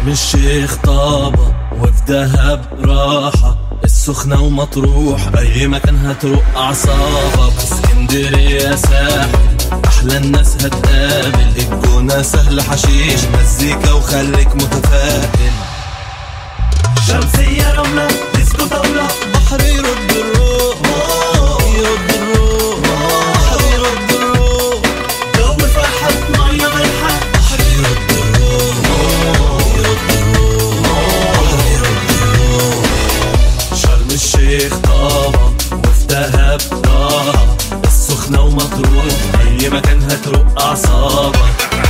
شرم الشيخ طابة وفي دهب راحة السخنة ومطروح أي مكان هتروق أعصابك اسكندرية ساحل أحلى الناس هتقابل الجونة سهل حشيش مزيكا وخليك متفائل شمسية رملة ديسكو طاولة بحر يرد الروح يرد الروح بحر يرد الروح جو فرحة مية مالحة بحر يرد الروح يرد الروح بحر يرد الروح شرم الشيخ طابة وفي دهب طابة السخنة ومطروح أي مكان هتروق أعصابك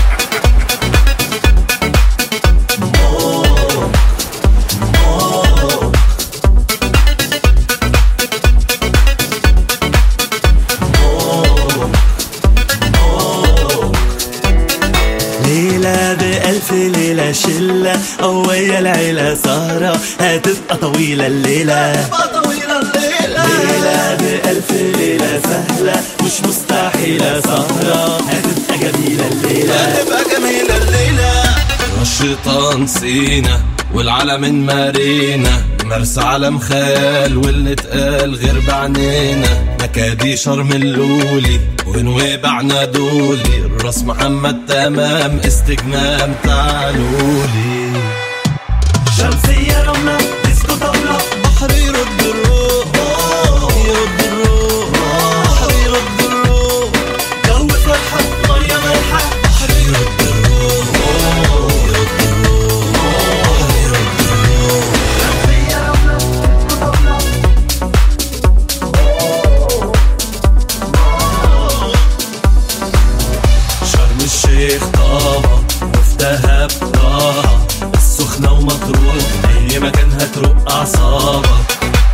ليلة بألف ليلة شلة أو ويا العيلة سهرة هتبقى طويلة الليلة طويلة الليلة ليلة بألف ليلة سهلة مش مستحيلة سهرة هتبقى جميلة الليلة هتبقى جميلة الليلة الشيطان سينا والعالم مارينا مرسى علم خيال واللي اتقال غير بعنينا مكادي شرم اللولي ونويبعنا دولي الراس محمد تمام استجمام تعالولي شمسية رملة ديسكو طاولة بحر يرد الروح يرد الروح بحر يرد الروح جو فرحة مية مالحة بحر يرد الروح يرد الروح بحر يرد الروح شمسية رملة ديسكو طاولة شرم الشيخ طابة وفي دهب طابة السخنة ومطروح أي مكان هتروق أعصابك